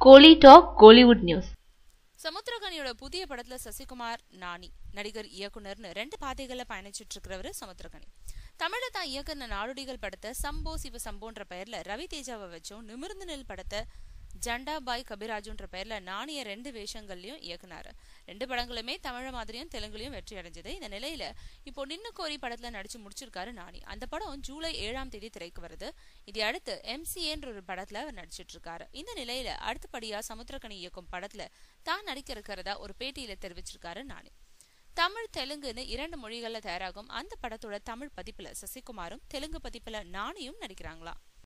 கோலி talk Kollywood news சமுத்திரகனியோட புதிய படத்துல சசிகுமார் நானி நடிகர் இயக்குனர்னு ரெண்டு பாதைகள்ல பயணிச்சிட்டு இருக்கிறவரு சமுத்திரகனி தமிழ்ல தான் இயக்குன நாடோடிகள் படத்தை சம்போ சிவ சம்போன்ற பெயர்ல ரவி தேஜாவை வச்சும் நிமிர்ந்து நெல் படத்தை ஜண்டா பாய் கபிராஜுன்ற பெயர்ல நாணிய ரெண்டு வேஷங்கள்லயும் இயக்குனாரு ரெண்டு படங்களுமே தமிழ மாதிரியும் தெலுங்குலயும் வெற்றி அடைஞ்சது இந்த நிலையில இப்போ நின்னு கோரி படத்துல நடிச்சு முடிச்சிருக்காரு நாணி அந்த படம் ஜூலை ஏழாம் தேதி திரைக்கு வருது இதை அடுத்து எம்சிஏன்ற ஒரு படத்துல அவர் நடிச்சிட்டு இருக்காரு இந்த நிலையில அடுத்தபடியா சமுத்திரகனி இயக்கும் படத்துல தான் நடிக்க இருக்கிறதா ஒரு பேட்டியில தெரிவிச்சிருக்காரு நாணி தமிழ் தெலுங்குன்னு இரண்டு மொழிகள்ல தயாராகும் அந்த படத்தோட தமிழ் பதிப்புல சசிகுமாரும் தெலுங்கு பதிப்புல நானியும் நடிக்கிறாங்களாம்